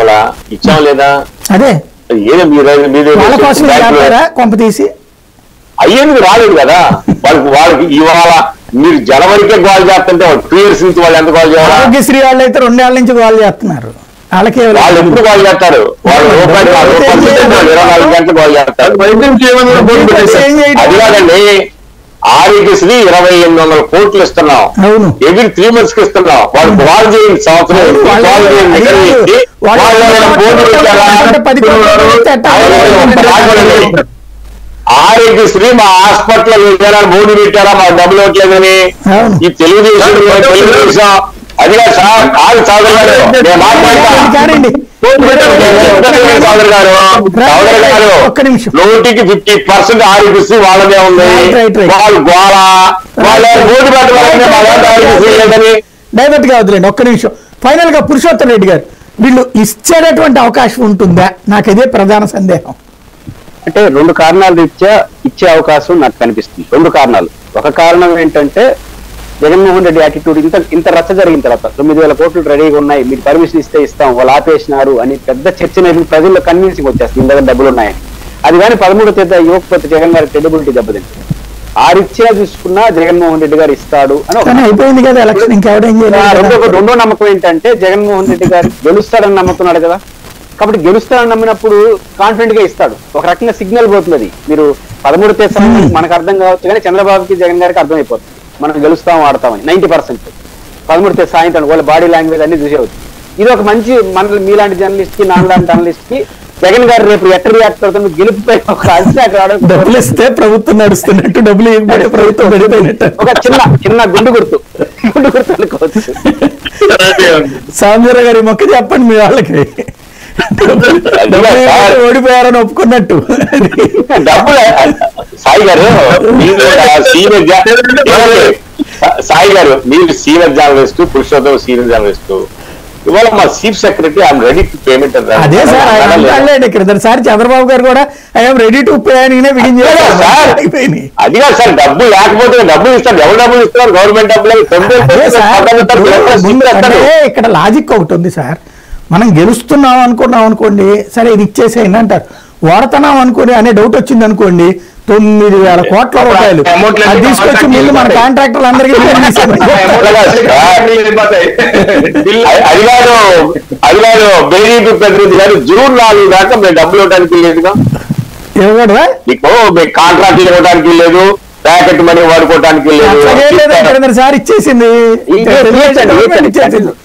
ఇవ్వాలా ఇచ్చాం లేదా అదే ఏదో మీరు మీరు వాళ్ళ కోసం చేస్తారా కొంప తీసి అయ్యేందుకు రాలేదు కదా వాళ్ళకి వాళ్ళకి ఇవాళ మీరు జనవరికే గోల్ చేస్తుంటే టూ ఇయర్స్ నుంచి వాళ్ళు ఎంత గోల్ చేయాలా ఆరోగ్యశ్రీ వాళ్ళు అయితే రెండేళ్ల నుంచి కాల్ చేస్తున్నారు వాళ్ళకే వాళ్ళు ఎప్పుడు గోల్ చేస్తారు వాళ్ళు రూపాయలు నాలుగు రూపాయలు పెట్టి వాళ్ళు ఇరవై నాలుగు గంటలు గోల్ చేస్తారు వైద్యం చేయమని బోర్డు పెట్టేశారు. ఏం చేయడం? అది కాదండి ఆరోగ్యశ్రీ ఇరవై ఎనిమిది వందల కోట్లు ఇస్తున్నాం అవును. ఎవ్రీ త్రీ మంత్స్ కి ఇస్తున్నాం వాళ్ళు కాల్ చేయండి సంవత్సరం అవును, వాళ్ళు- కాల్ చేయండి అయ్యో, ఇంటర్వ్యూకి. వాళ్ళు- వాళ్ళు ఏమైనా బోర్డు పెట్టారా? అంటే పది కోట్లు ఇస్తే ఎట్టా? ఆగండి. ఆరోగ్యశ్రీ మా హాస్పిటల్ ఏదైనా బోర్డు పెట్టారా మా డబ్బులు ఇవ్వట్లేదని అవును. ఈ తెలుగుదేశం తెలుగుదేశం అది కాదు సార్ కాదు చౌదరి గారు నేను మాట్లాడతా కాదండి చౌదరి గారు చౌదరి గారు ఒక్క నిమిషం. నూటికి ఫిఫ్టీ పర్సెంట్ ఆరోగ్యశ్రీ వాళ్ళదే ఉంది Right, right, right. వాళ్ళు గోళ వాళ్ళు బోర్డు పెట్టాలని మా దాంట్లో ఆరోగ్యశ్రీ లేదని డైవర్ట్ గా వదిలేండి ఒక్క నిమిషం ఫైనల్ గా పురుషోత్తం రెడ్డి గారు వీళ్ళు ఇచ్చేటటువంటి అవకాశం ఉంటుందా నాకు ఇదే ప్రధాన సందేహం అంటే రెండు కారణాలు రీత్యా ఇచ్చే అవకాశం నాకు కనిపిస్తుంది రెండు కారణాలు ఒక కారణం ఏంటంటే జగన్మోహన్ రెడ్డి యాటిట్యూడ్ ఇంత ఇంత రచ్చ జరిగిన తర్వాత తొమ్మిది వేల కోట్లు రెడీగా ఉన్నాయి మీరు పర్మిషన్ ఇస్తే ఇస్తాం వాళ్ళు ఆపేసినారు అని పెద్ద చర్చ అనేది ప్రజల్లో కన్విన్సింగ్ వచ్చేస్తుంది ఇంత డబ్బులు ఉన్నాయని అది కానీ పదమూడు తేదీ ఇవ్వకపోతే జగన్ గారి క్రెడిబిలిటీ దెబ్బతింటుంది ఆ రీత్యా చూసుకున్నా జగన్మోహన్ రెడ్డి గారు ఇస్తాడు అని ఒక కానీ అయిపోయింది కదా ఎలక్షన్ ఇంకెవడేం ఆ, రెండో చేయలేదు రెండో నమ్మకం ఏంటంటే జగన్మోహన్ రెడ్డి గారు గెలుస్తాడని నమ్ముతున్నాడు కదా కాబట్టి గెలుస్తాడని నమ్మినప్పుడు కాన్ఫిడెంట్ గా ఇస్తాడు ఒక రకంగా సిగ్నల్ పోతుంది మీరు పదమూడు తెస్తాం మనకు అర్థం కావచ్చు కానీ చంద్రబాబుకి జగన్ గారికి అర్థమైపోతుంది మనం గెలుస్తాం ఆడతామని నైన్టీ పర్సెంట్ పదమూడు తెస్తా సాయంత్రం వాళ్ళ బాడీ లాంగ్వేజ్ అన్ని చూసేవచ్చు ఇది ఒక మంచి మన మీలాంటి జర్నలిస్ట్ కి నాలాంటి జర్నలిస్ట్ కి జగన్ గారు రేపు ఎట్ట రియాక్ట్ అవుతుంది గెలుపుపై ఒక అంచనా రావడం డబ్బులు ఇస్తే ప్రభుత్వం నడుస్తున్నట్టు డబ్బులు ఇవ్వకపోతే ప్రభుత్వం పడిపోయినట్టు ఒక చిన్న చిన్న గుండు గుర్తు గుండు గుర్తు అనుకోవచ్చు సాంబీర గారి మొక్క చెప్పండి మీ వాళ్ళకి డబ్బులు ఇవ్వకపోతే ఓడిపోయారని ఒప్పుకున్నట్టు డబ్బులు సాయి గారు మీరు సీనియర్ సాయి గారు మీరు senior journalist Purushottam senior journalist ఇవాళ మా chief secretary I'm ready to payment అదే సార్ ఆయన అంటాడులేండి ఇక్కడ సార్ చంద్రబాబు గారు కూడా ఐఎమ్ రెడీ టు పే అని బిగిన్ సార్. చేశారు అయిపోయినాయి అది కాదు సార్ డబ్బులు లేకపోతే డబ్బులు ఇస్తారు ఎవరు డబ్బులు ఇస్తున్నారు గవర్నమెంట్ డబ్బులు తొమ్మిది అదే సార్ ఇప్పుడు ముందు అంటే ఇక్కడ లాజిక్ ఒకటి ఉంది సార్ మనం గెలుస్తున్నాం అనుకున్నాం అనుకోండి సరే ఇది ఇచ్చేసేయండి అంటారు వాడుతున్నాం అనుకోని అనే డౌట్ వచ్చింది అనుకోండి తొమ్మిది వేల కోట్ల రూపాయలు Amount లేదు, అది తీసుకొచ్చి ముందు మన కాంట్రాక్టర్లు అందరికీ బిల్లు తీసేయమని అది కాదు అది కాదు బెనీఫ్ ప్రతినిధి గారు జూన్ నాలుగు దాకా మేము డబ్బులు ఇవ్వడానికి లేదుగా ఇవ్వకూడదా మీకు మీకు కాంట్రాక్ట్ ఇవ్వడానికి లేదు ప్యాకెట్ మనీ వాడుకోవడానికి లేదు అట్లాగే లేదు ఇక్కడ సార్ ఇచ్చేసింది ఇచ్చేసింది, ఇచ్చేసింది. ఇచ్చేసింది